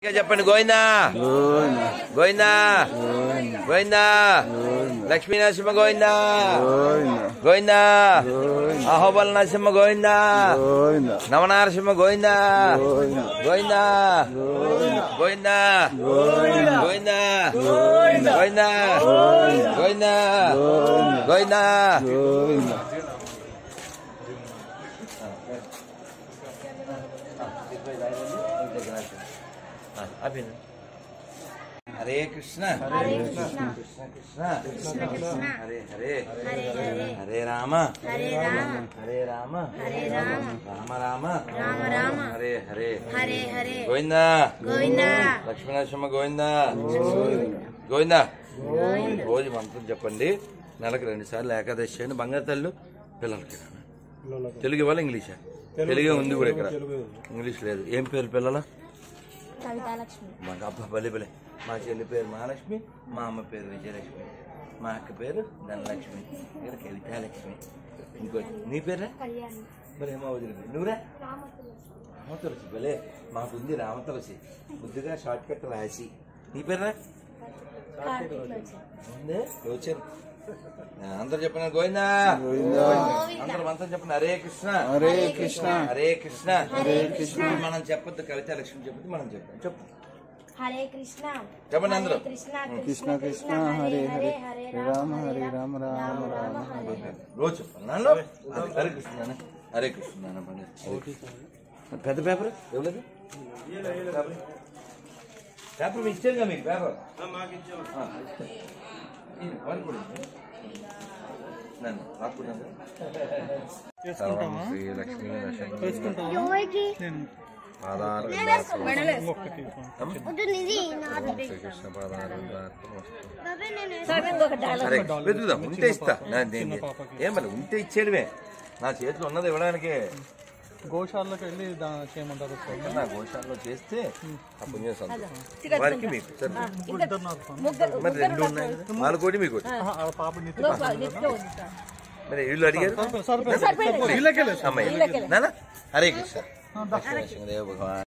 ఇంకా చెప్పండి గోవిందా గోవిందా గోవిందా లక్ష్మీ నరసింహ గోవిందా గోవిందా అహోబల నరసింహ గోవిందా నవనరసింహ గోవిందా గోవిందా గోవిందా గోవిందా గోవిందా గోవిందా గోవిందా హరే కృష్ణ హరే కృష్ణ కృష్ణ కృష్ణ హరే హరే హరే రామ హరే రామ హరే రామ హరే రామ రామ రామ రామ రామ హరే హరే హరే హరే గోవిందా గోవిందా లక్ష్మీనరసింహ గోవిందా గోవిందా రోజు మంత్రం చెప్పండి నెలకు రెండు సార్లు ఏకాదశి అని బంగారు తల్లు పిల్లలకి తెలుగు ఇవ్వాలి ఇంగ్లీషా తెలుగే ఉంది కూడా ఇక్కడ ఇంగ్లీష్ లేదు ఏం పేరు పిల్లల కవితాలక్ష్మి మా అబ్బా బలి బలి మా చెల్లి పేరు మహాలక్ష్మి మా అమ్మ పేరు విజయలక్ష్మి మా అక్క పేరు ధనలక్ష్మి ఇక్కడ కవితాలక్ష్మి ఇంకోటి నీ పేరా కళ్యాణి మరి ఏమో వదిలి నువ్వురా రామతులసి భలే మాకుంది రామతులసి ముద్దుగా షార్ట్ కట్ రాసి నీ పేర్రా ఉంది రోచన్ అందరు చెప్పిన గోవిందా అందరు మంత్రం చెప్పిన హరే కృష్ణ హరే కృష్ణ హరే కృష్ణ హరే కృష్ణ మనం చెప్పొద్దు కవిత లక్ష్మి చెప్పొద్దు మనం చెప్తాం చెప్పు హరే కృష్ణ చెప్పండి అందరూ కృష్ణ కృష్ణ కృష్ణ హరే హరే హరే రామ హరే రామ రామ రామ హరే హరే రోజు చెప్పాలి నాన్న హరే కృష్ణ నాన్న హరే కృష్ణ నాన్న పండి పెద్ద పేపర్ ఎవలేదు పేపర్ పేపర్ మీ ఇచ్చారుగా మీకు పేపర్ ఆ, ఇది వారికి కూడా ఇచ్చారు. నన్ను రాసుకుంటాను సర్వం శ్రీ లక్ష్మీ నరసింహ పాదార శ్రీకృష్ణ పాదార సరే వెతుకుదాం ఉంటే ఇస్తా నా- నేను- ఏం మరి ఉంటే ఇచ్చేయడమే నా చేతిలో ఉన్నది ఇవ్వడానికి గోశాలకు వెళ్ళి దా- చేయమంటారు నా గోశాలలో చేస్తే ఆ పుణ్యం సంతోషం వారికి మీకు సరే మరి రెండు ఉన్నాయి కదా వాళ్ళ కోటి మీకు కోటి పాప మరి వీళ్ళు అడిగారు అమ్మాయి నాన్న హరే కృష్ణ లక్ష్మీ నరసింహదేవ భగవాన్